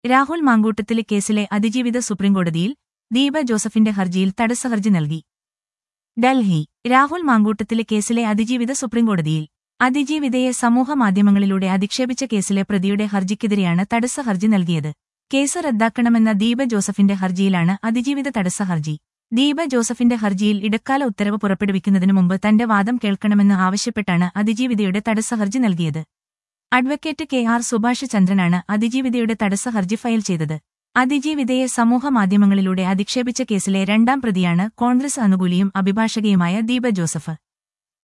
രാഹുൽ മാങ്കൂട്ടത്തിലെ കേസിലെ അതിജീവിത സുപ്രീംകോടതിയിൽ ദീപ ജോസഫിന്റെ ഹർജിയിൽ തടസ്സഹർജി നൽകി ഡൽഹി രാഹുൽ മാങ്കൂട്ടത്തിലെ കേസിലെ അതിജീവിത സുപ്രീംകോടതിയിൽ അതിജീവിതയെ സമൂഹമാധ്യമങ്ങളിലൂടെ അധിക്ഷേപിച്ച കേസിലെ പ്രതിയുടെ ഹർജിക്കെതിരെയാണ് തടസ്സ ഹർജി നൽകിയത് കേസ് റദ്ദാക്കണമെന്ന ദീപ ജോസഫിന്റെ ഹർജിയിലാണ് അതിജീവിത തടസ്സ ഹർജി ദീപ ജോസഫിന്റെ ഹർജിയിൽ ഇടക്കാല ഉത്തരവ് പുറപ്പെടുവിക്കുന്നതിനു മുമ്പ് തന്റെ വാദം കേൾക്കണമെന്ന് ആവശ്യപ്പെട്ടാണ് അതിജീവിതയുടെ തടസ്സ ഹർജി നൽകിയത് അഡ്വക്കേറ്റ് കെ ആർ സുഭാഷ് ചന്ദ്രനാണ് അതിജീവിതയുടെ തടസ്സ ഹർജി ഫയൽ ചെയ്തത് അതിജീവിതയെ സമൂഹമാധ്യമങ്ങളിലൂടെ അധിക്ഷേപിച്ച കേസിലെ രണ്ടാം പ്രതിയാണ് കോൺഗ്രസ് അനുകൂലിയും അഭിഭാഷകയുമായ ദീപ ജോസഫ്